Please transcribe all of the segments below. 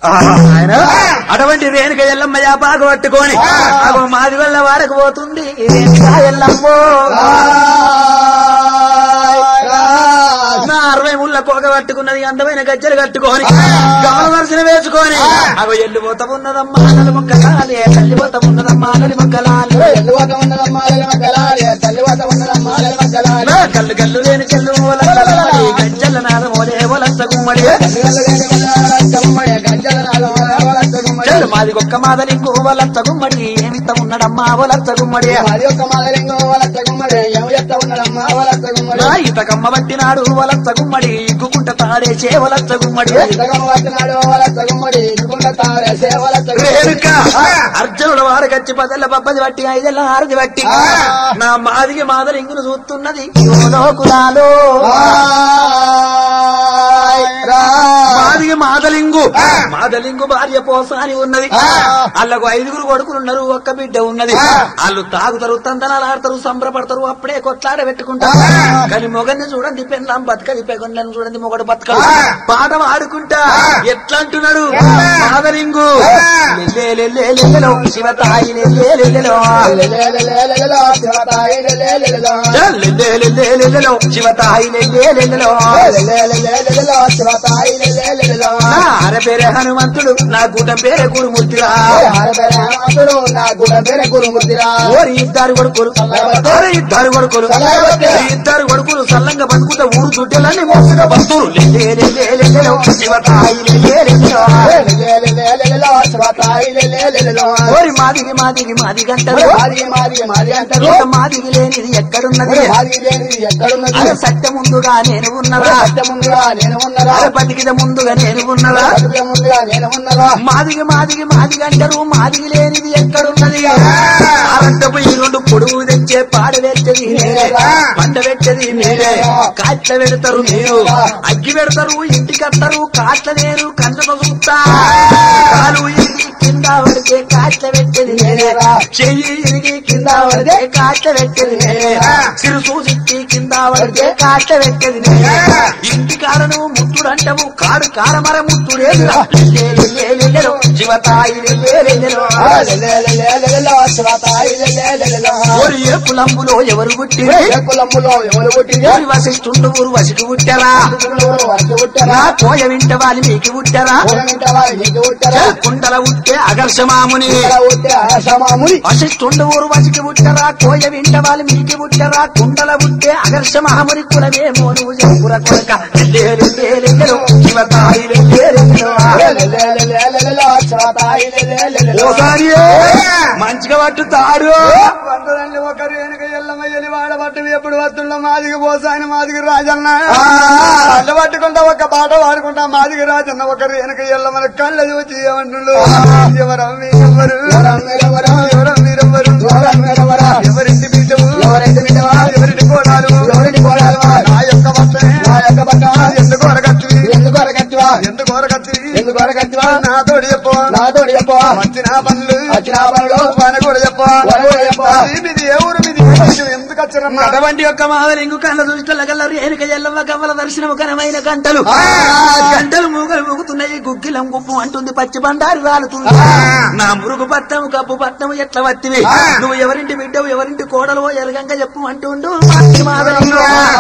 ఆయన అటువంటి రేణుక ఎల్లమ్మ యాపాకు పట్టుకొని అగో మాది వల్ల వారకు పోతుంది రేణుక ఎల్లమ్మో నా అరవై ముళ్ళ కోక పట్టుకున్నది అందమైన గజ్జలు కట్టుకొని గమన వరుసన వేసుకొని అగో ఎల్లు పోత ఉన్నదమ్మా నలు మొక్కలాలే తల్లి పోత ఉన్నదమ్మా నలి మొక్కలాలే నా కళ్ళు కళ్ళు లేని చెల్లు ఓలమ్మడి గజ్జల నాదమోలే ఓలంత గుమ్మడి చెల్లు మాది ఒక్క మాదలింగు ఓలంత గుమ్మడి ఏమిత ఉన్నడమ్మా ఓలంత గుమ్మడి నా ఇతకమ్మ పట్టినాడు ఓలంత గుమ్మడి ఇగ్గుకుంట తాడేసే ఓలంత గుమ్మడి రేణుక అర్జునుడు వారు గచ్చి పదెల్ల పబ్బది బట్టి ఐదెల్ల ఆరది బట్టి నా మాదిగి మాదలింగును చూస్తున్నది లోకులాలో మాదిగి మాదలింగు మాదలింగు భార్య పోసాని ఉన్నది వాళ్ళకు ఐదుగురు కొడుకులు ఉన్నారు ఒక్క బిడ్డ ఉన్నది వాళ్ళు తాగుతారు తందనాలు ఆడతారు సంబరపడతారు అప్పుడే కొట్లాడ పెట్టుకుంటారు కానీ మొగన్ని చూడండి పెళ్ళాం బతకది పెగొండని చూడండి మొగడు బతకడు పాట పాడుకుంటా ఎట్లా అంటున్నాడు మాదలింగు లెల్లెలెల్లెలెల్లెలో, శివతాయి లెల్లెలెల్లెలో. లెల్లెలెల్లెలెల్లెలో, శివతాయి లెల్లెలెల్లెలో. నా అర పేరే హనుమంతుడు నా కూటం పేరే గురుమూర్తిరా ఓరి ఇద్దరు కొడుకులు ఓరి ఇద్దరు కొడుకులు ఈ ఇద్దరు కొడుకులు సల్లంగా బతుకుతా ఊరు చుట్టెలని మోసగా బతులు లెల్లెలెల్లెలెల్లెలో, శివతాయి లెల్లెలెల్లెలో. ఓరి మాదిగి మాదిగి మాది గంటలు ఇంత మాదిగి లేనిది ఎక్కడున్నది అరే సత్య ముందుగా నేను ఉన్నదా అరే బతికిద ముందుగా నేను ఉన్నదా మాదిగి మాదిగి మాదిగి అంటారు మాదిగి లేనిది ఎక్కడున్నది అరంటపు ఈ రెండు పొడుగు తెచ్చే పాడు పెట్టది మీరే పంట పెట్టది మీరే కాట్ల పెడతారు మీరు అగ్గి పెడతారు ఇంటికి వస్తారు కాట్ల నేను కంచతో చూస్తా కాలు ఇరిగి కింద పడితే కాట్ల పెట్టది మీరే చెయ్యి ఇరిగి కింద పడితే కాట్ల పెట్టది మీరే సిరు చూసి కింద పడితే కాట్ల పెట్టది మీరే ఇంటి కాడను ముత్తుడు అంటవు కాడు కారమర ముత్తుడేదు శివతాయి ఓరి ఏ కులంబులో ఎవరు పుట్టిరి కులములో ఎవరు పుట్టింది ఓరి వశిష్ఠుండు ఊరు వసికి పుట్టారా నా కోయ వింట వాలి మీకు పుట్టారా కుండల ఉట్టే అగర్షమాముని ఆశామాముని వశిష్ఠుండు ఊరు వసికి పుట్టారా కోయ వింట వాలి మీకు పుట్టారా కుండల ఉట్టే అగర్షమాముని కులమేమో నువ్వు చెప్పుర కొరక లేరు లేరు శివతాయి ఓసారి మంచిగా పట్టుతాడు వంటదండి ఒకరు వెనుక ఎల్లమ్మ ఎలి వాడబట్టు ఎప్పుడు వస్తుండ మాదిగి పోసాయన మాదిగి రాజన్న కళ్ళు పట్టుకుంటా ఒక పాట పాడుకుంటా మాదిగి రాజన్న ఒకరు వెనుక ఎల్లమ్మని కళ్ళ చూచి ఏమంటుండు ఎవరం మీరెవ్వరు ఎవరం మీరెవ్వరు ఎవరింటి బిడ్డవు ఎవరింటి కోడాలు నా యొక్క భర్త ఎందుకు అరగత్తివి ఎందుకు అరగత్తివి నాతోడి చెప్పు నాతోటి చెప్పు వచ్చిన పనులు వచ్చిన పనులు పని కూడా చెప్పు పని కూడా చెప్పు. మీది ఏ ఊరు మీది ఎందుకు వచ్చారమ్మా అటువంటి యొక్క మాదలింగు కళ్ళ దృష్టిల గల్లరు ఏనుక ఎల్లవ గవ్వల దర్శనము ఘనమైన గంటలు గంటలు మూగలు మూగుతున్నాయి గుగ్గిలం గుప్పు అంటుంది పచ్చి బండారు రాలుతుంది నా మురుగు పట్టము కప్పు పట్టము ఎట్ల వత్తివి నువ్వు ఎవరింటి బిడ్డవు ఎవరింటి కోడలు ఎరగంగా చెప్పు అంటుండు మాది మాదలింగు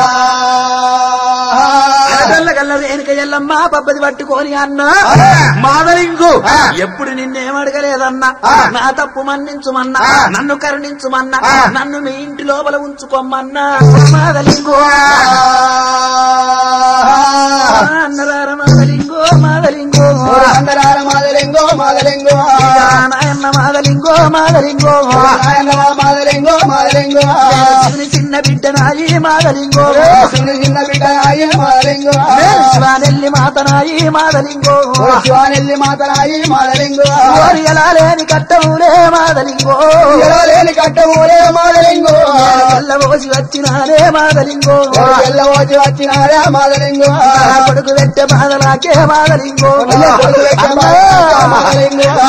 అరగల్ల గల్లరు ఏనుక ఎల్లమ్మ పబ్బది పట్టుకొని అన్న మాదలింగు ఎప్పుడు నిన్నేం అడగలేదన్నా నా తప్పు మన్నించుమన్నా నన్ను కరుణించుమన్నా నన్ను మీ ఇంటి లోపల ఉంచుకోమన్నా మాదలింగు అన్నదార మాదలింగో మాదలింగో అందరాల మాదలింగో మాదలింగో నాయన్న మాదలింగో మాదలింగో నాయన మాదలింగో మాదలింగో శివుని చిన్న బిడ్డ నాయి మాదలింగో చిన్న చిన్న బిడ్డ నాయ మాదలింగో శివానెల్లి మాతనాయి మాదలింగో శివానెల్లి మాతనాయి మాదలింగో ఓరి ఎలా లేని కట్టములే మాదలింగో లేని కట్టమూలే మాదలింగో తెల్లబోసి వచ్చినాలే మాదలింగో ఎల్లవోచి వచ్చినారా మాదలింగో నా కొడుకు పెట్టే బాధలాకే మాదలింగో కొడుకు పెట్టే బాధలాకే మాదలింగో. నేను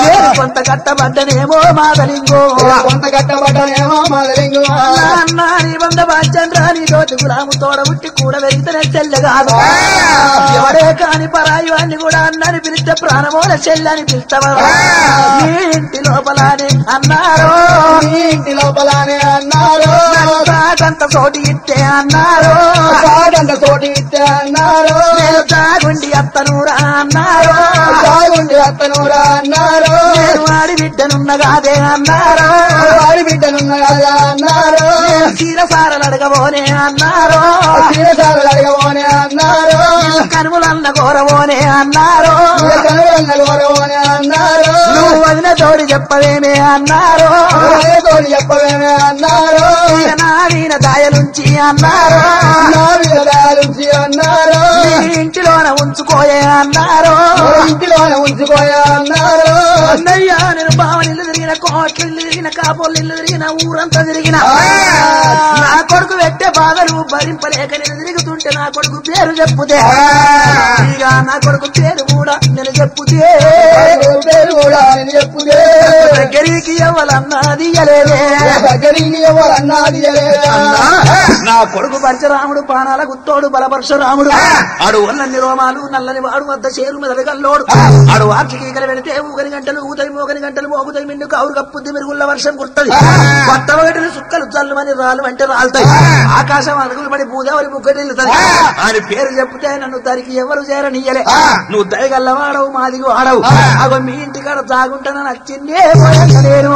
కొంత కట్టబడ్డనేమో మాదలింగో కొంత కట్టబడ్డనేమో మొదలింగు అన్న నీ వంద బాచంద్ర నీ తోటి గులాము తోడ ఉట్టి కూడా వెళ్తేనే చెల్లెగాదు ఎవడే కాని పరాయి వాడిని కూడా అన్నని పిలిస్తే ప్రాణమోల చెల్లని పిలుస్తావా నీ ఇంటి లోపలానే అన్నారు నీ ఇంటి లోపలనే అన్నారు తాగంత చోటి ఇట్టే అన్నారు సాగంత తోటి ఇస్తే అన్నారు నేను తాగుండి అత్తనూరా అన్నారు సాగుండి అత్తనూరా అన్నారు నేను వాడి బిడ్డనున్నగాదే అన్నారు వాడి బిడ్డనున్న కదా అన్నారు నేను చీర సారలు అడగబోనే అన్నారు చీరసారులు అడగబోనే అన్నారు కనుములన్న కోరబోనే అన్నారు కనుగొన్న గౌరవనే అన్నారు నువ్వు వదిన తోడి చెప్పవేమే అన్నారు తోడి చెప్పవేమే అన్నారు ఇక నా వీణ దాయలుంచి అన్నారు నా విధాలుంచి అన్నారు నీ ఇంటిలోన ఉంచుకోయే అన్నారు ఇంటిలోనే ఉంచుకోయా అన్నారు అన్నయ్య నేను బావనిల్లు తిరిగిన కోట్లు ఇల్లు తిరిగిన కాపోళ్ళు ఇల్లు తిరిగిన ఊరంతా తిరిగిన నా కొడుకు పెట్టే బాధలు భరింపలేక నేను తిరుగుతుంటే నా కొడుకు పేరు చెప్పుతే ఇక నా కొడుకు పేరు కూడా నేను చెప్పుతే పేరు కూడా నేను చెప్పుదే దగ్గరికి ఎవరన్నది ఇయ్యలేదే దగ్గరికి ఎవరన్నది నా కొడుకు పంచరాముడు పానాల గుత్తోడు బలపరశురాముడు ఆడు ఒళ్ళన్ని రోమాలు నల్లని వాడు వద్ద చేరు మెదడు గల్లోడు ఆడు వార్షికీకలు వెళితే ఊగని గంటలు ఊతయి మోగని గంటలు మోగుతాయి మిండు కౌరు కప్పుద్ది మెరుగుళ్ళ వర్షం కుడుతుంది కొత్త ఒకటిని సుక్కలు చల్లుమని రాళ్ళు అంటే రాలుతాయి ఆకాశం అడుగులు పడి భూదేవరి ముగ్గటి వెళ్తుంది అని పేరు చెప్తే నన్ను దానికి ఎవరు చేరనియ్యలే నువ్వు దయగల్లవాడవు మాదిగి వాడవు అగో మీ ఇంటికాడ తాగుంటానని నచ్చిందే నేను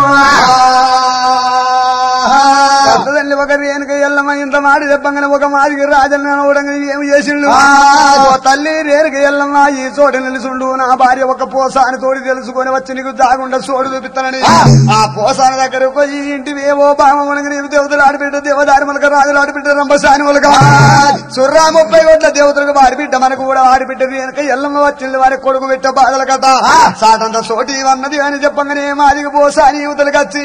పెద్దదండి ఒక రేణుక ఎల్లమ్మ ఇంత మాట చెప్పంగానే ఒక మాదికి రాజన్న ఊడంగా ఏమి చేసిండు ఓ తల్లి రేణుక ఎల్లమ్మ ఈ చోట నిలుచుండు నా భార్య ఒక పోసాని తోడి తెలుసుకొని వచ్చి నీకు దాగుండా చోటు చూపిస్తానని ఆ పోసాని దగ్గర పోయి ఇంటి ఏవో బామ ఉనగ నీవు దేవతలు ఆడిబిడ్డ దేవదారి మొలక రాజులు ఆడిబిడ్డ రంభసాని మొలక సుర్రా ముప్పై కోట్ల దేవతలకు ఆడిబిడ్డ మనకు కూడా ఆడిబిడ్డ రేణుక ఎల్లమ్మ వచ్చింది వారి కొడుకు పెట్ట బాధల కథ సాటంత సోటి అన్నది అని చెప్పంగానే మాదికి పోసాని యువతలకు వచ్చి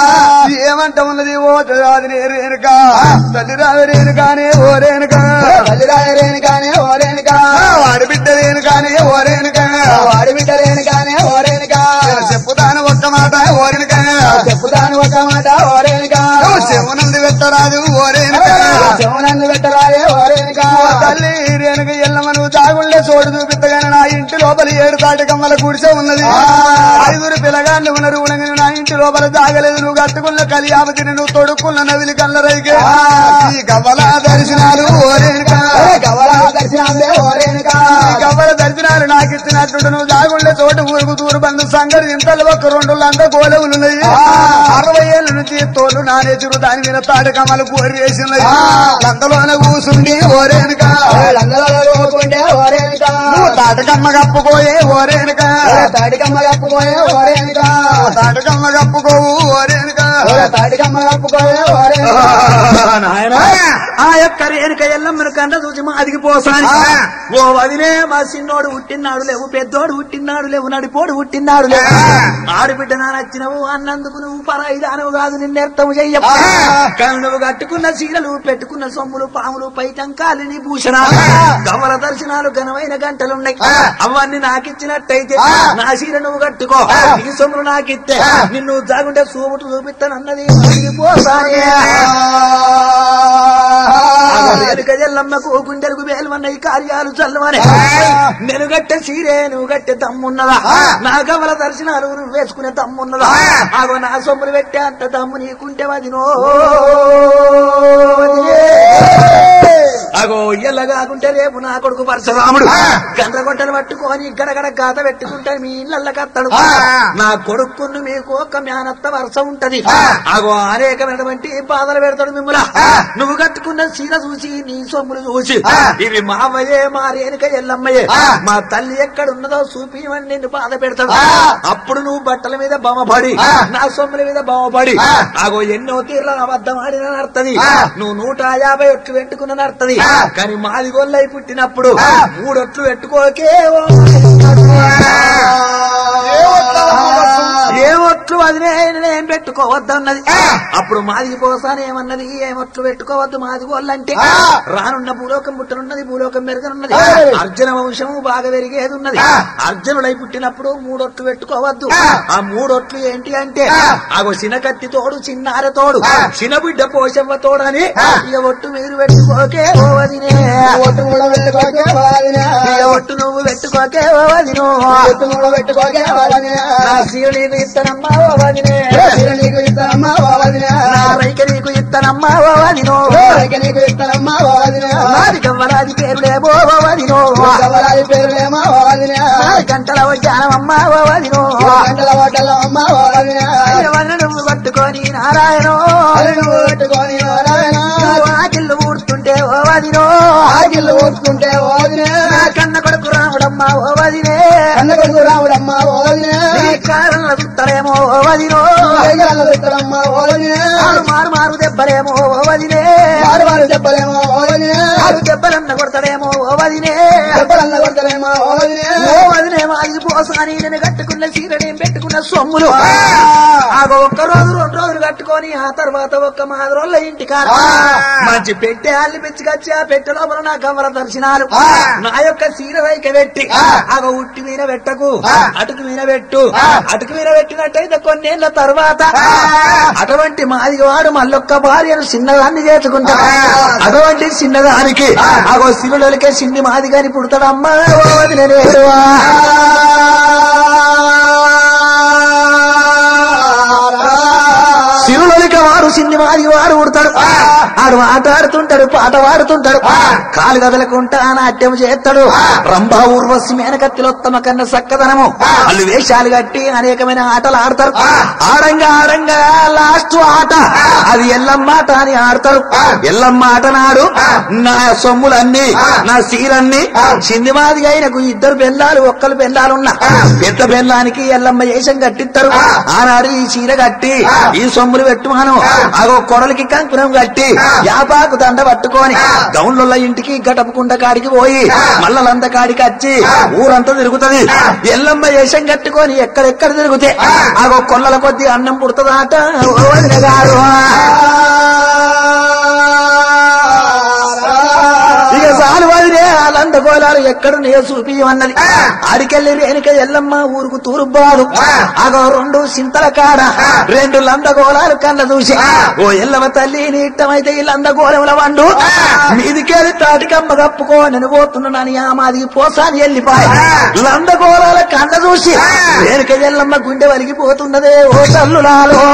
ఏమంట ఉన్నది ఓ అది రేణుక తల్లి రావి రేణుకానే ఓ రేణుక తల్లిరాయరేని కానీ ఓరేని కా వాడి బిడ్డ రేణుకానే ఓ రేణుక వాడి బిడ్డలేని కానీ ఓరేని కా చెప్పుతాను ఒక్క మాట ఓ రేణుక చెప్పుతాను ఒక మాట ఓరేని కా చెవునంది పెట్టరాదు ఓ రేణుక చెవునన్ను పెట్టరాయే ఓరేని కా ఓ తల్లి రేణుక ఎల్లమ్మ నువ్వు దాగుండే చోటు చూపిద్దగానే నా ఇంటి లోపల ఏడు తాటి కమ్మల గుడిసె ఉన్నది ఐదుగురు పిల్లగాళ్ళు ఉన్నారు ఉనగని నా ఇంటి లోపల దాగలేదు నువ్వు కట్టుకున్న కలియాపతిని నువ్వు తొడుక్కున్న నవిలి కళ్ళ రైకే ఈ గవ్వల దర్శనాలు ఓరేనుక గవలా దర్శనాలే ఓరేని కా ఈ గవ్వల దర్శనాలు నాకు ఇచ్చినట్టు నువ్వు దాగుండే చోటు ఊరుకు తూరు బంధు సంగతి ఇంతలో ఒక రెండు అంత గోలవులు ఉన్నాయి అరవై ఏళ్ళ నుంచి తోలు నానేచురు దాని మీద తాటి కమ్మలు కోరి వేసినాయి అంతలోనే కూసుండి ఓరేనుక అందరూ రోకుంటే ఓరేని కా నువ్వు తాటకమ్మ కప్పుకోయే ఓరేనుక తాటికమ్మ కప్పుకోయే ఓరేని కా తాటకమ్మ కప్పుకోవు ఓరేనుక తాటికమ్మ కప్పుకోయే ఓరేని నాయనా ఆ యొక్క రేణుక ఎల్లమ్మను కంట చూసి మాదికి పోసాని ఓ వదిలే మా చిన్నోడు పుట్టినాడు లేవు పెద్దోడు పుట్టినాడు లేవు నడిపోడు పుట్టినాడు లేవు ఆడబిడ్డ నా నచ్చినవు అన్నందుకు నువ్వు పరాయి దానవు కాదు నిన్నెర్థము చెయ్య కానీ నువ్వు కట్టుకున్న చీరలు పెట్టుకున్న సొమ్ములు పాములు పైటంకాలు నీ భూషణ గమల దర్శనాలు ఘనమైన గంటలున్నాయి అవన్నీ నాకిచ్చినట్టయితే నా చీర నువ్వు కట్టుకో నీ సొమ్ములు నాకిస్తే నిన్ను జాగుంటే చూపుటు చూపిస్తానన్నది మాదికి పోసాని వెనుక ఎల్లమ్మకు గుండెలకు వేలువన్న ఈ కార్యాలు చల్లమని నేను గట్టె సీరే నువ్వు గట్టె తమ్మున్నదా నా గవల దర్శనాలు నువ్వు వేసుకునే తమ్మున్నదా ఆగో నా సొమ్ములు పెట్టే అంత తమ్ము నీకుంటే వదినో అగో ఇయ్యల కాకుంటే రేపు నా కొడుకు పరశురాముడు గండ్రగొట్టలు పట్టుకొని గడగడ గాత పెట్టుకుంటే మీ ఇళ్ళ కత్తడు నా కొడుకును మీకు ఒక మేనత్త వరుస ఉంటది అగో అనేకమైనటువంటి బాధలు పెడతాడు మిమ్మల నువ్వు కట్టుకున్న చీర చూసి నీ సొమ్ములు చూసి ఇవి మావయ్యే మా రేణుక ఎల్లమ్మయ్యే మా తల్లి ఎక్కడున్నదో చూపి నిన్ను బాధ పెడతాడు అప్పుడు నువ్వు బట్టల మీద బొమ్మపడి నా సొమ్ముల మీద బొమ్మపడి అగో ఎన్నో తీర్ల అబద్ధం ఆడిన నడుతుంది నువ్వు నూట యాభై ఒట్లు పెట్టుకున్న నడుతుంది కానీ మాది గొల్లై పుట్టినప్పుడు మూడొట్లు పెట్టుకోకే ఓ ఏ ఒట్లు అది నేను పెట్టుకోవద్దన్నది అప్పుడు మాదిగి పోసాని ఏమన్నది ఏమొట్లు పెట్టుకోవద్దు మాది వాళ్ళంటే రానున్న భూలోకం పుట్టనున్నది భూలోకం పెరగనున్నది అర్జున వంశము బాగా పెరిగేది ఉన్నది అర్జునుడై పుట్టినప్పుడు మూడొట్లు పెట్టుకోవద్దు ఆ మూడొట్లు ఏంటి అంటే అగో చినకత్తి తోడు చిన్నార తోడు చిన్నబిడ్డ పోషమ్మ తోడు అని ఇక ఒట్టు మీరు పెట్టుకోకే ఓ వదినే ఒట్టు కూడా పెట్టుకోకే వాదినా ఇక ఒట్టు నువ్వు పెట్టుకోకే ఓ వదినో ఒట్టు కూడా పెట్టుకోకే వాదినా నా సీరు నీకు ఇత్తనమ్మా ఓ వదినే సీర నీకు ఇస్తానమ్మా వాదినా నా రైక నీకు ఇత్తనమ్మా ఓ వదినో రైక నీకు ఇస్తానమ్మా వాదినా నాది గవ్వరాది పేరులేమో ఓ వదినో గవరాలి పేరులేమా వాదినా నాది గంటల వడ్డానమ్మా ఓ వదినో గంటల వాటల అమ్మా వాదినా ఎవరిని నువ్వు పట్టుకొని నారాయణో అల్లుడు పెట్టుకొని నారాయణ నువ్వు ఆకిళ్ళు ఊడుతుంటే ఓ వదినో ఆగిళ్ళు ఊరుకుంటే వాదినా నా కన్న కొడుకు రాముడమ్మా ఓ వదినే కన్న కొడుకు రాముడమ్మా వాదినా నీ కారణంలో చుట్టలేమో ఓ వదినో రైగల పెట్టడమ్మా వాదినా ఆరు మారు మారు దెబ్బలేమో ఓ వదినే వారు వారు చెప్పలేమో వాదినా ఆరు దెబ్బలన్న కొడతాడేమో ఓ వదినే చెప్పలన్న కొడతలేమో వాదినా ఓ వదినే మాది పోసాని నేను కట్టుకున్న చీరనేం పెట్టుకున్న సొమ్ములు ఆగో ఒక్క రోజు రెండు రోజులు కట్టుకొని ఆ తర్వాత ఒక్క మాది రోజుల ఇంటికి మంచి పెట్టే అల్లి పిచ్చికొచ్చి ఆ పెట్టె లోపల నా కమల దర్శనాలు నా యొక్క చీర రైక పెట్టి ఆగో ఉట్టి మీద పెట్టకు అటుకు మీద పెట్టు అటుకు మీద పెట్టినట్టయితే కొన్నేళ్ల తర్వాత అటువంటి మాది వాడు మళ్ళొక్క భార్యను చిన్నదాన్ని చేసుకుంటాడు అటువంటి చిన్నదానికి ఆగో శివులకే చిన్ని మాది గాని పుడతాడమ్మా ఓ వదిలేరువా శివులక వారు చిన్ని మాది వాడు పుడతాడు ఆడు ఆటాడుతుంటాడు పాట పాడుతుంటాడు కాలు కదలకుంటా నాట్యం చేస్తాడు రంభా ఊర్వశి మేనకత్తిలోత్తమ కన్న సక్కదనము వాళ్ళు వేషాలు కట్టి అనేకమైన ఆటలు ఆడతారు ఆడంగా ఆడంగా లాస్ట్ ఆట అది ఎల్లమ్మ ఆట అని ఆడతారు ఎల్లమ్మ ఆట నాడు నా సొమ్ములన్నీ నా సీలన్నీ చింది మాదిగా ఆయనకు ఇద్దరు బెల్లాలు ఒక్కరు బెల్లాలున్నా పెద్ద బెల్లానికి ఎల్లమ్మ వేషం కట్టిస్తారు ఆనాడు ఈ చీర కట్టి ఈ సొమ్ములు పెట్టుమాను అగో కొడలికి కంకురం కట్టి యాపాకు దండ పట్టుకొని గౌన్ల ఇంటికి గటపుకుంట కాడికి పోయి మల్లలంత కాడికి వచ్చి ఊరంతా తిరుగుతది ఎల్లమ్మ వేషం కట్టుకొని ఎక్కడెక్కడ తిరుగుతే అగో కొల్లల కొద్ది అన్నం పుడుతుందాట ఓ వదిన గారు ఇక చాలు వదిలే వాళ్ళంత గోళాలు ఎక్కడున్నాయో చూపియమన్నది ఆడికెళ్ళి రేణుక ఎల్లమ్మ ఊరుకు తూరుబాదు అగో రెండు సింతల కాడ రెండు లందగోళాలు కళ్ళ చూసి ఓ ఎల్లమ్మ తల్లి నీ ఇట్టమైతే ఈ లందగోళముల వండు మీదికెళ్ళి తాటికమ్మ కప్పుకో నేను పోతున్నానని ఆ మాది పోసాని వెళ్ళిపోయి లందగోళాల కళ్ళ చూసి రేణుక ఎల్లమ్మ గుండె వలిగిపోతున్నదే ఓ తల్లులాలో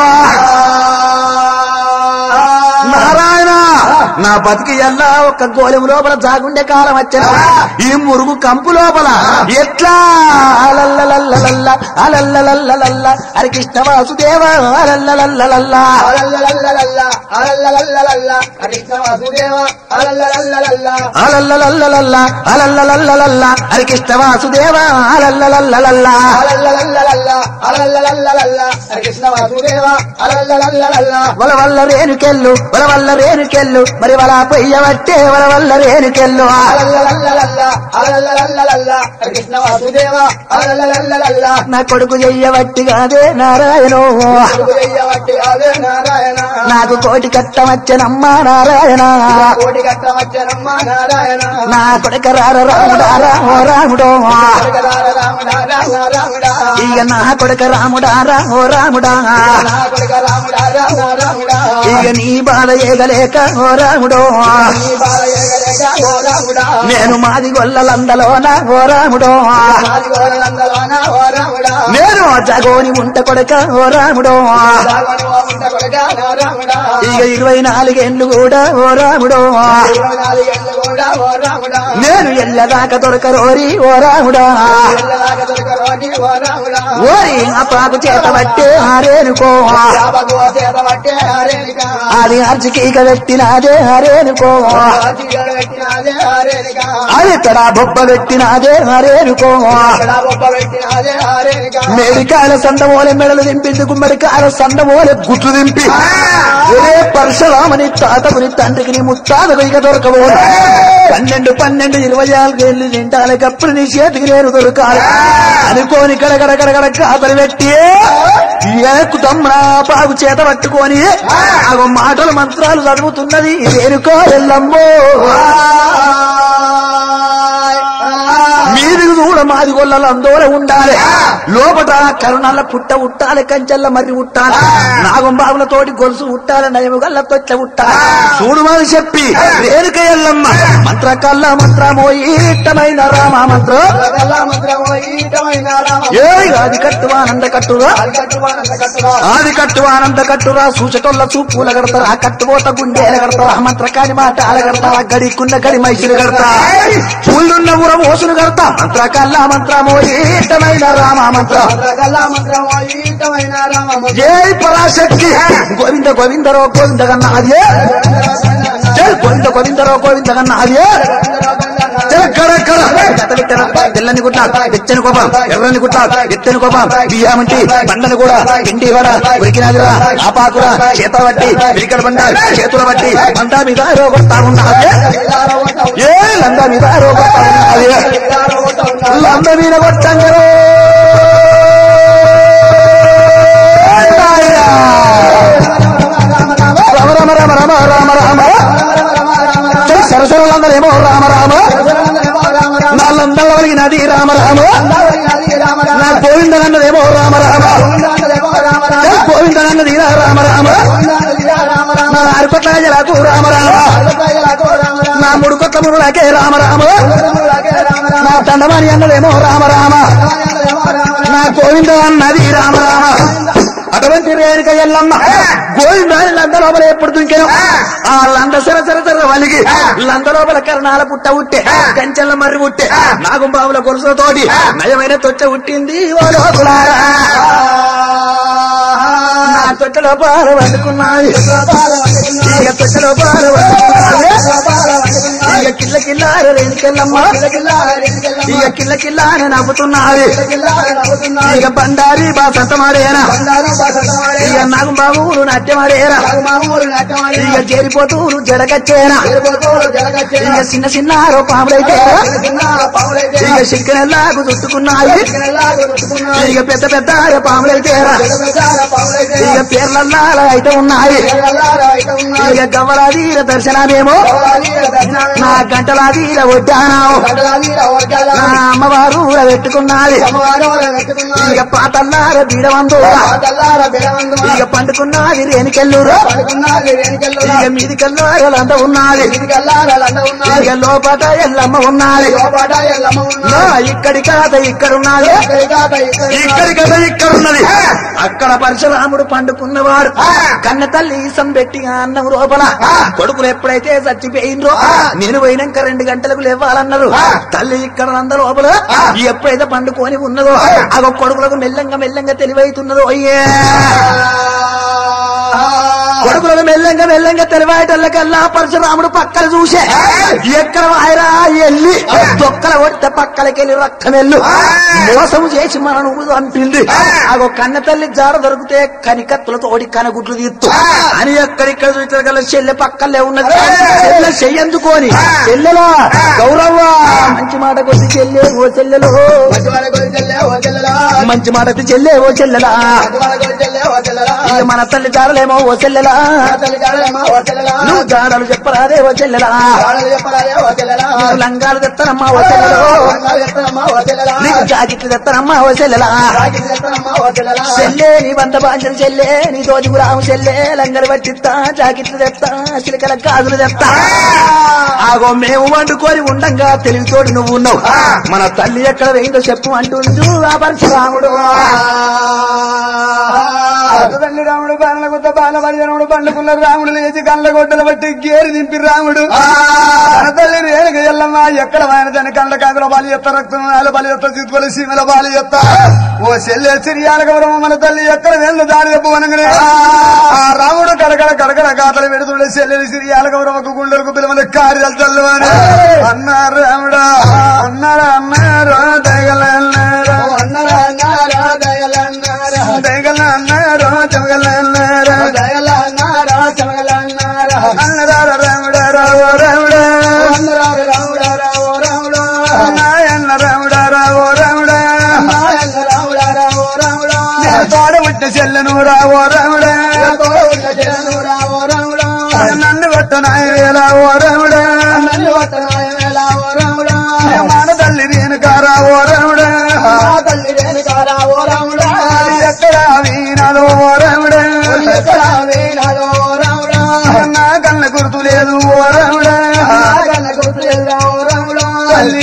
నారాయణ నా బతికి ఎల్లా ఒక గోలెం లోపల జాగుండే కాలం వచ్చిన ఈ మురుగు కంపు లోపల ఎట్లా అలల్లలల్లలల్ల అలల్లలల్లలల్ల హరి కృష్ణ వాసుదేవ అలల్లలల్లలల్ల అలల్లలల్లలల్ల, అలల్లలల్లలల్ల, హరికృష్ణ వాసుదేవ, అలల్లలల్లలల్ల, అలల్లలల్లలల్ల అలల్లలల్లలల్ల హరి కృష్ణ వాసుదేవ అలల్లలల్లలల్ల అలల్లలల్లలల్ల, అలల్లలల్లలల్ల, హరికృష్ణ వాసుదేవ, అలల్లలల్లలల్ల. వల వల్ల రేణుకెళ్ళు వల వల్ల రేణుకెళ్ళు మరి వల పొయ్యబట్టే వల వల్ల రేణుకెళ్ళు అలల్లలల్లలల్ల, అలల్లలల్లలల్ల, హరికృష్ణ వాసుదేవ, అలల్లలల్లలల్ల. నా కొడుకు చెయ్యబట్టి కాదే నారాయణో కొడుకు చెయ్యబట్టి అదే నారాయణ నాకు కోటి కట్టమచ్చనమ్మా నారాయణ కోటి కట్టమచ్చనమ్మ నారాయణ నా కొడుక రార రాముడారా ఓ రాముడో కొడుకదార రాముడా రామ రాముడా ఇక నా కొడుక రాముడారా ఓ రాముడా నా కొడుక రాముడా రామ రాముడా ఇక నీ బాధ ఏగలేక ఓ రాముడో నీ బాల ఎగలేక ఓ రాముడా నేను మాది గొల్లలందలోన ఓ రాముడో నాది గోరలందలోన ఓ రాముడా నేను జగోని ఉంట కొడుక ఓ రాముడో రావణు ఓ ముంట కొడుక నా రాముడా ఇక ఇరవై నాలుగేళ్లు కూడా ఓ రాముడో ఇరవై నాలుగేళ్ళు కూడా ఓ రాముడా నేను ఎల్లదాకా దొరకరోరి ఓ రాముడా ఎల్లలాగా దొరకరోని ఓ రాముడా ఓరి ఆ పాకు చేత బట్టే ఆరేనుకో యాభకు ఓ చేత పట్టే హరేనిక అది అర్జకీక పెట్టినాదే హరేనుకో చీకటి పెట్టినదే హరేనిక అది తడా బొబ్బ పెట్టినాదే హరేనుకో ఇక్కడ బొబ్బ పెట్టినదే హరేనిక మేడ ఎండికాయల సందమోలే మెడలు దింపింది గుమ్మడికాయల సందమోలే గుట్లు దింపి ఒరే పరశురామని తాతకుని తండ్రికి నీ ముత్తాతకు ఇక దొరకబో పన్నెండు పన్నెండు ఇరవై నాలుగు ఏళ్ళు నిండాలకప్పుడు నీ చేతికి నేను దొరకాలి అనుకోని గడగడ గడగడ కాతలు పెట్టి ఎక్కుదమ్మా బాగు చేత పట్టుకొని ఆగో మాటలు మంత్రాలు చదువుతున్నది వేరుకో ఎల్లమ్మో మీదికి చూడ మాది గొల్లలు అందోల ఉండాలి లోపట కరుణాల పుట్ట ఉట్టాలి కంచెల్ల మర్రి ఉట్టాలి నాగం బాబుల తోటి గొలుసు ఉట్టాలి నయము గల్ల తొట్ల ఉట్టాలి చూడు మాది చెప్పి రేణుక ఎల్లమ్మ మంత్ర కల్ల మంత్రమోయి ఇష్టమైన రామ మంత్రం ఏ అది కట్టువా ఆనంద కట్టురా ఆది కట్టువా ఆనంద కట్టురా సూచటోళ్ళ చూపుల కడతారా కట్టుబోత గుండెల కడతారా మంత్రకాని మాట అలగడతారా గడికున్న గడి మైసులు కడతా పూలున్న ఊర ఓసులు కడతా మంత్ర కల్ల మంత్రమోయి ఇష్టమైన రామ మంత్రం జై పరాశక్తి గోవింద గోవిందరో గోవింద కన్నా అదే జై గోవింద గోవిందరో గోవింద కన్నా అదే జై కడ కడ గతబెట్టెర, తెల్లని గుట్ట వెచ్చని కోపం ఎర్రని గుట్ట ఎత్తని కోపం బియ్యమంటి బండను కూడా పిండి కూడా ఉరికినదిరా ఆపాకురా చేతుల బట్టి విరికల బండ చేతుల బట్టి బండ మీద రోగొడతా ఉన్నది ఏ లంద మీద రోగొడతా ఉన్నది లంద మీద కొట్టంగరో రామ రామ రామ రామ రామ రామ సరసరందరేమో రామ రామ నా లందల వలిగినది రామ రామ నా గోవిందనన్నదేమో రామ రామ గోవిందనన్నది రామ రామ నా అరిపట్ల జలకు రామ రామ నా ముడుకొత్త ముడులకే రామ రామ నా దండమని అన్నదేమో రామ రామ నా గోవింద అన్నది రామ రామ అటువంటి రేణుక ఎల్లమ్మ గోవిందాని లంద లోపల ఎప్పుడు దుంకెను ఆ లంద సర సర సర వలిగి లంద లోపల కరణాల పుట్ట ఉట్టే కంచెల మర్రి ఉట్టే నాగుంబావుల గొలుసులతోటి నయమైన తొట్ట ఉట్టింది ఓ లోకులారా నా తొట్టలో పాలు పట్టుకున్నది ఇక తొట్టలో పాలు పట్టుకున్నది ఇక కిల్ల కిల్లారు రేణుకెళ్ళమ్మ ఇక కిల్ల కిల్లాని నవ్వుతున్నది ఇక బండారి బా సంతమాడేనా ఇక నాగుంబాబు నాట్యమాడేరా ఇక చేరిపోతూ జడగచ్చేనా ఇక చిన్న చిన్న పాములైతే ఇక శంకరెల్లాకు చుట్టుకున్నాయి ఇక పెద్ద పెద్ద పాములైతేరా ఇక పేర్లల్లా అయితే ఉన్నాయి ఇక గవ్వలాదీర దర్శనమేమో నా గంటలాదీర వడ్డానావు నా అమ్మవారు ఊర పెట్టుకున్నది ఇక పాతల్లార బీడవందు ఇక పండుకున్నది రేణికెళ్ళూరు ఇక మీది కల్లారంతా ఉన్నది ఇక లోపట ఎల్లమ్మ ఉన్నది నా ఇక్కడి కథ ఇక్కడ ఉన్నది ఇక్కడి కథ ఇక్కడ ఉన్నది అక్కడ పరశురాముడు పండుకున్నవాడు కన్న తల్లి ఈసం పెట్టి ఆ అన్నం లోపల కొడుకులు ఎప్పుడైతే చచ్చిపోయినరో నేను పోయినాక రెండు గంటలకు లేవాలన్నారు తల్లి ఇక్కడ అంద లోపల ఎప్పుడైతే పండుకొని ఉన్నదో అగో కొడుకులకు మెల్లంగా మెల్లంగా తెలివైతున్నదో అయ్యే కొడుకులను మెల్లంగా మెల్లంగా తెలివాయటల్లకల్లా పరశురాముడు పక్కన చూసే ఎక్కడ వాయరా ఎల్లి దొక్కల కొడితే పక్కలకెళ్ళి రక్తం వెళ్ళు మోసం చేసి మన నువ్వు చంపింది ఆగో కన్న తల్లి జాడ దొరికితే కనికత్తులతో ఓడి కనగుడ్లు తీత్తు అని ఎక్కడిక్కడ చూసిన కల్లా చెల్లె పక్కలే ఉన్నది చెల్లె చెయ్యందుకోని చెల్లెలా గౌరవ్వ మంచి మాట కొద్ది చెల్లె ఓ చెల్లెలో మంచి మాట కొద్ది చెల్లె ఓ చెల్లెలా ఇక మన తల్లి జాడలేమో ఓ చెల్లెలా నువ్వు జాడలు చెప్పరాదే ఓ చెల్లెలా నువ్వు లంగాలు తెత్తనమ్మా ఓ చెల్లెలో నీకు జాకెట్లు తెత్తనమ్మా ఓ చెల్లెలా చెల్లే నీ వంద బాంచలు చెల్లే నీ తోటి రాము చెల్లే లంగలు పట్టిస్తా జాకెట్లు తెస్తా చిలకల గాజులు తెస్తా ఆగో మేము వండుకొని ఉండంగా తెలివితోటి నువ్వు ఉన్నావు మన తల్లి ఎక్కడ వేయిందో చెప్పు అంటుండు ఆ పరశురాముడు తల్లి రాముడు బాల కొత్త బాల పరిజనుడు పండుకున్న రాముడు లేచి కళ్ళ గొడ్డలు బట్టి గేరి దింపి రాముడు తన తల్లి రేణుక ఎల్లమ్మ ఎక్కడ ఆయన తన కళ్ళ కాకుల బాలి ఎత్త రక్తం నాల బాలి ఎత్త చిత్తుల సీమల బాలి ఎత్త ఓ చెల్లె సిరియాల గౌరవం మన తల్లి ఎక్కడ వెళ్ళు దారి చెప్పు అనగానే ఆ రాముడు కడకడ కడకడ కాతలు పెడుతుండే చెల్లెలు సిరియాల గౌరవకు గుండెలకు పిలవని కార్యాలు చల్లవని అన్నారు రాముడా అన్నాడు అన్నారు దగలన్నారు చెల్లెను రావో రాముడా నన్ను కొట్టనాయ వేళ ఓ రాముడా మన తల్లి రేణుకా రావో రాముడా ఎక్కడ వీణాలో ఓ రాముడా నా కన్న గుర్తు లేదు ఓ రాముడా తల్లి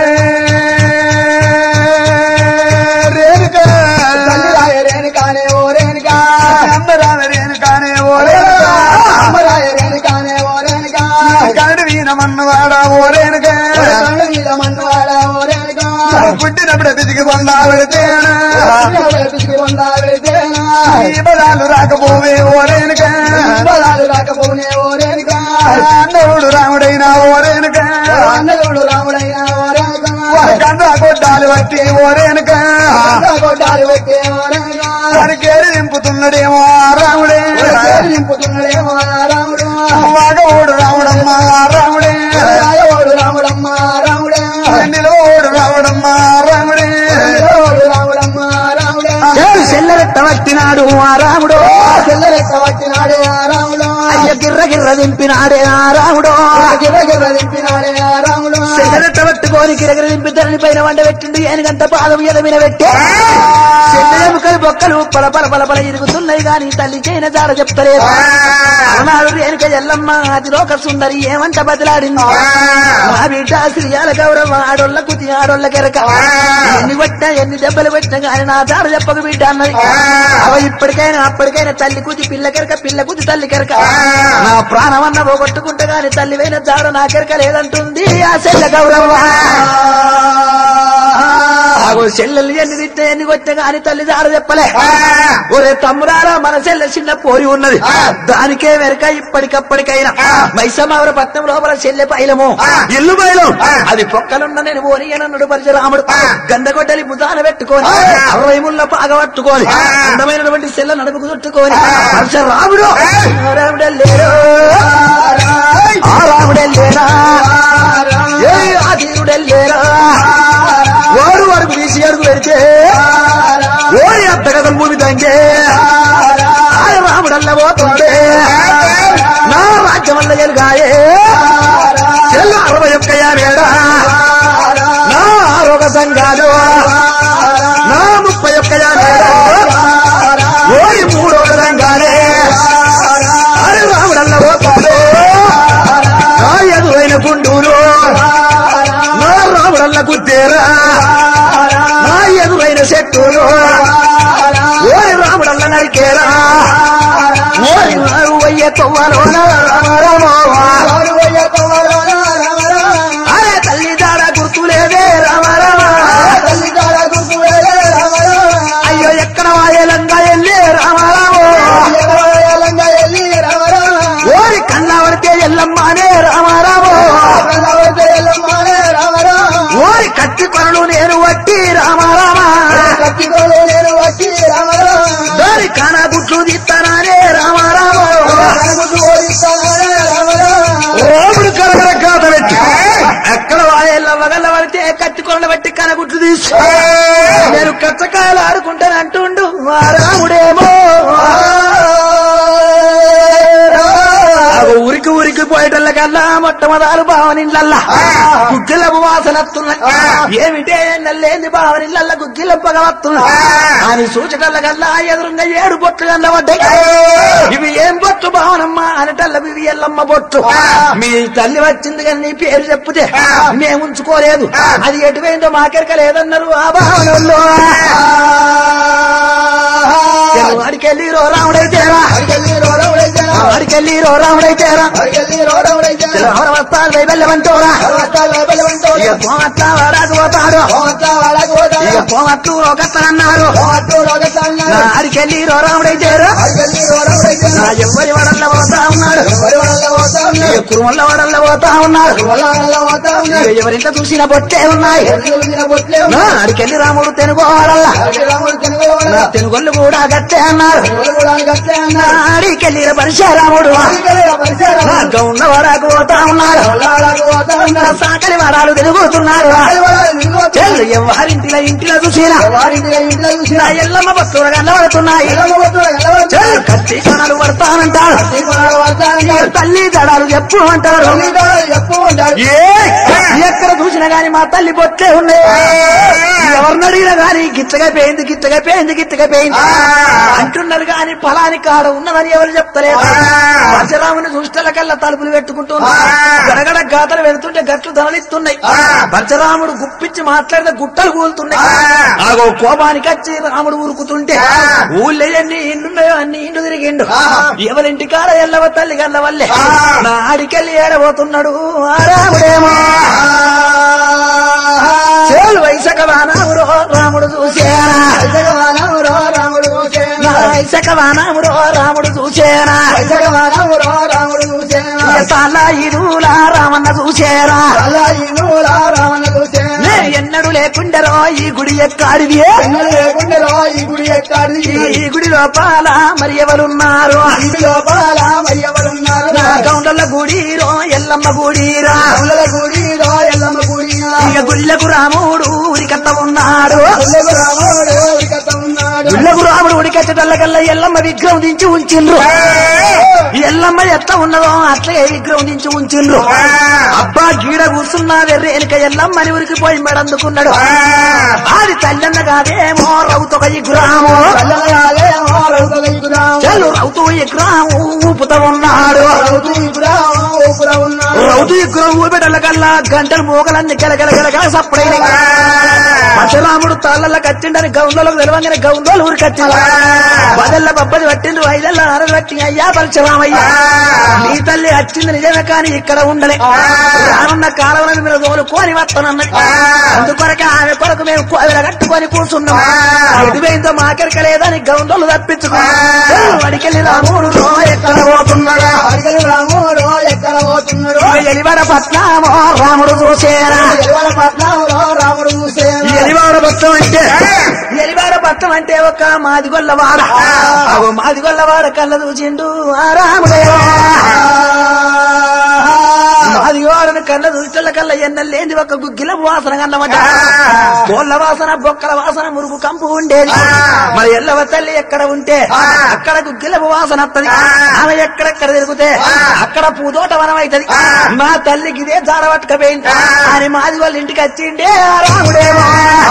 రేణుకా రేణుకానే ఓ రేణుకా అందరామ రేణుకానే ఓ రేణుకా అమ్మరాయ రేణుకానే ఓ రేణుకా కరడు వీణమన్నవాడా ఓ రేణుకా కళ్ళు మీద మన్నవాడ ఓ రేణుకా పుట్టినప్పుడు బిదిగి పొందా పెడితేనా పిసుకుందా వెళితేనా ఈ బలాలు రాకపోవే ఓ రేణుకా బలాలు రాకపోనే ఓ రేణుకా అన్నవుడు రాముడైనా ఓ రేణుకా అన్నదోడు రాముడైన ఓ రేణుకా కన్నా కొట్టాలు బట్టి ఓ రేణుకా కొట్టాలు పెట్టే ఓ రేణుకా వారికేరి దింపుతున్నాడేమో ఆ రాముడే నింపుతున్నాడేమో రాముడు వాగోడు రాముడమ్మ ఆ రాముడే రాయవాడు రాముడమ్మ రాముడే నిలవోడు రాముడమ్మ ఆ రాముడే రాయవాడు రాముడమ్మ రాముడే సెల్లరెట్ట పట్టినాడు ఆ రాముడు చెల్లరెక్క వచ్చినాడే ఆ రాముడు అయ్య గిర్ర గిర్ర దింపినాడే ఆ రాముడు గిర్ర గిర్ర దింపినాడే ఆ రాముడు సెల్లరెట్ట పట్టుకొని గిరగిర దింపి ధరణి పైన వండ పెట్టిండు ఏనుగంత పాదం ఎదమిన పెట్టి ఎముకలు బొక్కలు పల పల పల పల ఇరుగుతున్నాయి గాని తల్లి చేయన జాడ చెప్తలేదు అన్నాడు రేణుక ఎల్లమ్మ అది లోక సుందరి ఏమంట బదిలాడింది మా బిడ్డ శ్రీయాల గౌరవ ఆడోళ్ళ కుతి ఆడోళ్ళ కెరక ఎన్ని కొట్టినా ఎన్ని దెబ్బలు పెట్టినా గాని నా జాడ చెప్పక బిడ్డ అన్నది అవ ఇప్పటికైనా అప్పటికైనా తల్లి కుతి పిల్ల కెరక పిల్ల కుతి తల్లి కెరక నా ప్రాణమన్న పోగొట్టుకుంటే గాని తల్లి పోయిన జాడ నా కెరక లేదంటుంది ఆ చెల్ల గౌరవ ఆగో చెల్లెలు ఎన్ని తిట్టే ఎన్ని కొట్టినా గాని తల్లి జాడ చెప్పలే ఒరే తమ్ముడారా మన చెల్లె చిన్న పోరి ఉన్నది దానికే వెనక ఇప్పటికప్పటికైనా మైసమావర పట్నం లోపల చెల్లె పైలము ఇల్లు బయలు అది పొక్కలున్న నేను ఓనియనన్నాడు పరశురాముడు గందగొడ్డలి భుజాన పెట్టుకొని అరవై ముళ్ళ పాగ పట్టుకొని అందమైనటువంటి చెల్ల నడుపుకు చుట్టుకొని పరశురాముడు రాముడెల్లేరు ఆ రాముడెల్లేరా ఏ ఆ ధీరుడెల్లేరా ఓరు వరకు తీసి అడుగు పెడితే ఓరి అత్త కథ భూమి తంగే ఆయన రాముడల్ల పోతుండే నా రాజ్యం వల్ల ఎలుగాయే చెల్లు అరవై ఒక్క యాభేడా నా ఆరోగ్య సంఘాలు నా ముప్పై ఒక్క యాభేడా ఓరి మూడో సంఘాలే అరే రాముడల్ల పోతుండే నా ఎదురైన గుండూరు నా రాముడల్ల గుద్దేరా నా ఎదురైన చెట్టులు ఓరి రాముడల్ల నరికేరా ఓరి అయ్య తొవ్వలోన రామరామోవా అరే తల్లి దాడ గుర్తులేదే రామరామ అయ్యో ఎక్కడ వాయలంగా ఎల్లే రామరామో ఓరి కన్నా పడితే ఎల్లమ్మానే రామారామో ఓరి కత్తి కొనలు నేను వట్టి రామారామ దారి కానా గుట్లు తీస్తానానే రామారామో రాముడు కరకర కాత పెట్టి ఎక్కడ వాయల్ల వగల పడితే కత్తి కొనలు బట్టి కనగుట్లు తీసు నేను కచ్చకాయలు ఆడుకుంటాను అంటుండు ఆ రాముడేమో అగో ఉరికి ఉరికి పోయేటల్ల కల్లా మొట్టమొదలు భావనిళ్ళల్లా గుగ్గిలపు వాసన వస్తున్నాయి ఏమిటే నల్లేంది భావనిళ్ళల్లా గుగ్గిల పొగ వస్తున్నాయి అని సూచకల్ల కల్లా ఎదురుగా ఏడు బొట్లు కల్లా పడ్డాయి ఇవి ఏం బొట్టు భావనమ్మ అనటల్ల ఇవి ఎల్లమ్మ బొట్టు మీ తల్లి వచ్చింది కానీ నీ పేరు చెప్పుతే మేము ఉంచుకోలేదు అది ఎటువైందో మాకెరక లేదన్నారు ఆ భావనల్లో అడికెళ్ళి రో రాముడైతేరా అడికెళ్ళి రో రాముడైతేరా ఎవరు వస్తారు వెళ్ళమంటోరా ఇక పోమట్లా రాకపోతాడు ఇక పోమట్లు ఒకత్తనన్నారు నా అడికెళ్ళి రో రాముడైతేరా నా ఎవరి వడల్ల పోతా ఉన్నాడు ఇక కురుమల్ల వడల్ల పోతా ఉన్నాడు ఇక ఎవరింట చూసిన బొట్టే ఉన్నాయి నా అడికెళ్ళి రాముడు తెనుగోడల్లా నా తెనుగొల్లు కూడా గట్టే అన్నారు ఎవరు కూడా గట్లే అన్నారు ఆడికెళ్ళిన పరశురాముడు పరిసరం నా గౌన్న వరకు పోతా ఉన్నారు పొలాలకు పోతా నా ఉన్నారు సాకలి వరాలు తిరుగుతున్నారు చెల్లు ఎవరింటిలో ఇంటిలో చూసినా వారింటి ఇంట్లో చూసిన నా ఎల్లమ్మ బస్సులు కనబడుతున్నాయి చెల్లు కత్తి కొనలు పడతానంటారు తల్లి దడాలు చెప్పు అంటారు ఎక్కువ ఉంటాడు ఏ ఎక్కడ చూసినా గాని మా తల్లి బొట్లే ఉన్నాయి ఎవరిని అడిగినా గాని గిట్టగా పోయింది గిట్టగా పోయింది గిట్టగా పోయింది అంటున్నారు గాని ఫలాని కాడ ఉన్నదని ఎవరు చెప్తలేదు పరశురాముని చూస్తల కల్లా తలుపులు పెట్టుకుంటున్నారు గడగడ గాతలు వెళ్తుంటే గట్లు ధనలిస్తున్నాయి పరశురాముడు గుప్పించి మాట్లాడితే గుట్టలు కూలుతున్నాయి ఆగో కోపానికి వచ్చి రాముడు ఊరుకుతుంటే ఊళ్ళో ఎన్ని ఇండ్లున్నాయో అన్ని ఇండ్లు తిరిగిండు ఎవరింటి కాడ ఎల్లవ తల్లి గల్ల వల్లే నా ఆడికెళ్ళి ఏడబోతున్నాడు ఆ రాముడేమో చేలు వైశక వానామురో రాముడు చూసేనా రాముడు నా వైశక వానామురో రాముడు చూసేనా రాముడు చూసేనా సాల ఇరులా రామన్న చూసేరా అలా ఇనులా రావణ చూసేనా నే ఎన్నడు లేకుండరో ఈ గుడి ఎక్కాడిది లేకుండలో ఈ గుడి ఎక్కాడి ఈ గుడి లోపల మరి ఎవరున్నారు ఇంటి లోపల మరి ఎవరున్నారు నా గౌండల గుడిరో ఎల్లమ్మ గుడిరా రాముల గుడిలో ఎల్లమ్మ గుడి ఇక గుళ్ళకు రాముడు ఉరికత్త ఉన్నాడు రాముడు కథ ఉన్నాడు గుళ్ళకు రాముడు ఉడికచ్చటల్లకల్లా ఎల్లమ్మ విగ్రహం దించి ఉంచిండ్రు ఎల్లమ్మ ఎట్లా ఉన్నదో అట్లే విగ్రహం దించి ఉంచిండ్రు అబ్బా గీడ కూర్చున్నా వెర్రేనిక ఎల్లమ్మని ఉరికిపోయి మెడందుకున్నాడు అది తల్లన్న కాదేమో రౌతొక విగ్రహము కళ్ళగాలే రౌత వైపురాము చెల్లు రౌతు విగ్రహం ఊపుతా ఉన్నాడు రౌతు వైపురాము ఊపుర ఉన్నాడు రౌతు విగ్రహం ఊపెటల్లకల్లా గంటలు మోగలన్నీ గెలగల గెలగల సప్పుడైన పరశురాముడు తాళ్ళ కట్టిండని గౌన్లకు తెలవంగానే గౌన్లోలు ఊరి కట్టిండు బదల్ల బబ్బది పట్టిండ్రు ఐదల్ల అరలు పట్టి అయ్యా పరశురామయ్య నీ తల్లి వచ్చింది నిజమే కానీ ఇక్కడ ఉండలే రానున్న కాలం మీరు తోలుకొని వస్తానన్నది అందుకొరకే ఆమె కొరకు మేము కోవిల కట్టుకొని కూర్చున్నాం ఎటు పోయిందో మాకెరక లేదని గౌన్లోలు తప్పించుకున్నాం అడికెళ్ళి రాముడు రో ఎక్కడ పోతున్నాడా అడిగలు రాముడు ఎక్కడ పోతున్నాడు ఎలివడ పట్నామో రాముడు చూసేరా ఎలువల పట్నంలో రాముడు చూసేనా ఎలివాడ పట్నం అంటే ఎలివాడ పట్నం అంటే ఒక మాదిగొల్లవాడ అవు మాదిగొల్లవాడ కళ్ళ చూచిండు ఆ రాముడే మాదిగోడని కళ్ళ చూచల కళ్ళ ఎన్నెల్లేంది ఒక గుగ్గిల వాసన కన్నమాట కోళ్ళ వాసన బొక్కల వాసన మురుగు కంపు ఉండేది మరి ఎల్లవ తల్లి ఎక్కడ ఉంటే అక్కడ గుగ్గిల వాసన వస్తది ఆమె ఎక్కడెక్కడ తిరిగితే అక్కడ పూదోట వనం అవుతుంది మా తల్లికి ఇదే జార పట్టుకపోయింది అని మాది వాళ్ళ ఇంటికి వచ్చిండే ఆ రాముడేమో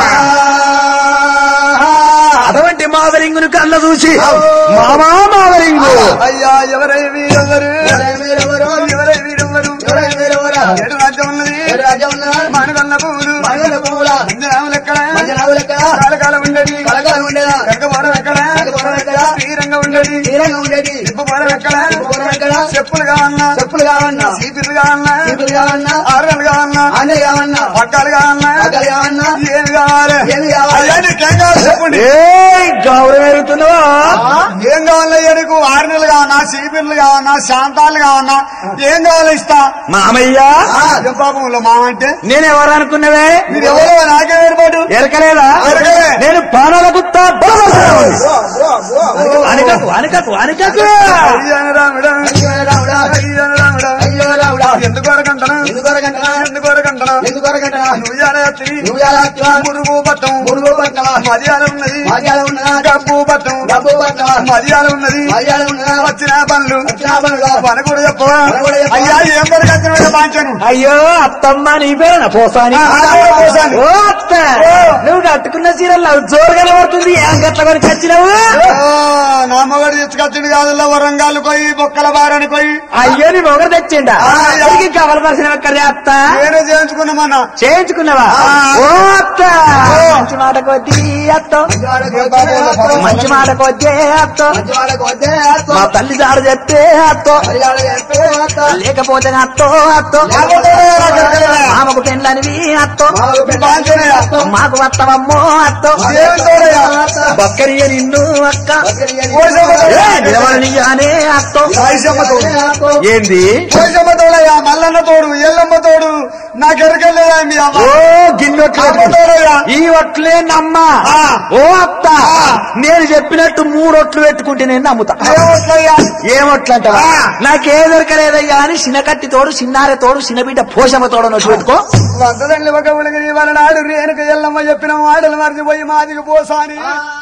అటువంటి మావరింగును కళ్ళ చూసి మామా మావరింగు అయ్యా ఎవరై వీరెవరు ఎవరెవరు? ఎవరై వీరెవరు ఎవరెవరెవరా? ఏడు రాజ్యం ఉన్నది ఏడు రాజ్యం ఉన్నదా? మానగల్ల పువ్వులు మగల పువ్వుల మంజనాములు ఎక్కడ మంజనావులు ఎక్కడ? కాలకాలం ఉండేది కలకాలం ఉండేదా కనకపురం ఎక్కడ కనకపురం ఎక్కడ? శ్రీరంగం ఉండేది తీరంగా ఉండేది ఇప్పుపురం ఎక్కడ ఇప్పుపురం ఎక్కడ? చెప్పులు కావన్నా చెప్పులు కావన్నా సీపీలు కావన్నా చీపులు కావన్నా ఆరుగలు కావన్నా ఆనే కావన్నా పగ్గాలు కావన్నా పగ్గాలు కావన్నా? ఏమి కావాలి ఏమి కావాలి? అయ్యా నీకేం కావాలి చెప్పండి గౌరవం ఎరుగుతున్నావా ఏం కావాలయ్యా నీకు ఆరు నెలలు కావన్నా సీపీలు కావన్నా శాంతాలు కావన్నా ఏం కావాలి ఇస్తా మామయ్య ఏం పాపంలో మామంటే నేను ఎవరు అనుకున్నవే మీరు ఎవరో నాకే ఏర్పాటు ఎరకలేదా ఎరకలే. నేను పానాల గుత్త అనకకు అనకకు అనకకు అయ్యాను రాముడా అయ్యో రాముడా అయ్యాను రాముడా అయ్యో రాముడా ఎందుకు వరకంటనా ఎందుకు వరకంటనా? ఎందుకు వరకంటనా ఎందుకు వరకంటనా? నువ్వు జానయాత్రి నువ్వు ఎలా వచ్చావా? మురుగు పట్టం మురుగు పట్నమా మర్యాద ఉన్నది మర్యాద ఉన్నదా డబ్బు పట్టం డబ్బు పట్నమా మర్యాద ఉన్నది మర్యాద ఉన్నదా వచ్చిన పనులు వచ్చిన పనులు మన కూడా చెప్పవా మన కూడా చెప్పవా? అయ్యా ఏం వరకంటే పాంచాను అయ్యో అత్తమ్మ నీ పేరు పోసాని ఆ, నా పేరు పోసాని. ఓ అత్త నువ్వు కట్టుకున్న చీరలు జోరు కనబడుతుంది ఏం గట్ల కొని కచ్చినావు నా మొగడు తెచ్చుకొచ్చింది కాదు వరంగాలు పోయి బొక్కల బారని పోయి అయ్యో నీ మొగరు తెచ్చిండా ఆ, ఇక్కడికి కవల పరిచిన ఎక్కడే అత్త నేనే చేయించుకున్నామన్నా చేయించుకున్నావా ఆ. ఓ అత్త మంచి మాట కొద్ది అత్త మంచి మాట కొద్దే అత్త మా తల్లి దారు చెప్తే అత్తో లేకపోతే అత్తో అత్తో మామకు పెండ్లనివి అత్తో మాకు వత్తవమ్మో అత్తో బక్కరియ నిన్ను అక్క ఏ, నిలవనియ్యానే అత్తో ఏంది మల్లన్న తోడు ఎల్లమ్మ తోడు నాకెరకలేదా మీ ఓ అమ్మ గిన్నొట్లు ఆపదోరయ్యా. ఈ ఒట్లే నమ్మా ఆ. ఓ అత్త నేను చెప్పినట్టు మూడు ఒట్లు పెట్టుకుంటే నేను నమ్ముతా ఏమవుతాయ్యా ఏమొట్లంటావా ఆ. నాకే దొరకలేదయ్యా అని చిన్నకట్టి తోడు చిన్నారె తోడు చిన్నబిడ్డ పోషమ్మ తోడు నొచ్చి పెట్టుకో వందలండి ఒక ఉలగిరి వాళ్ళ నాడు రేణుక ఎల్లమ్మ చెప్పిన మాటలు మర్చిపోయి మాదికి పోసాని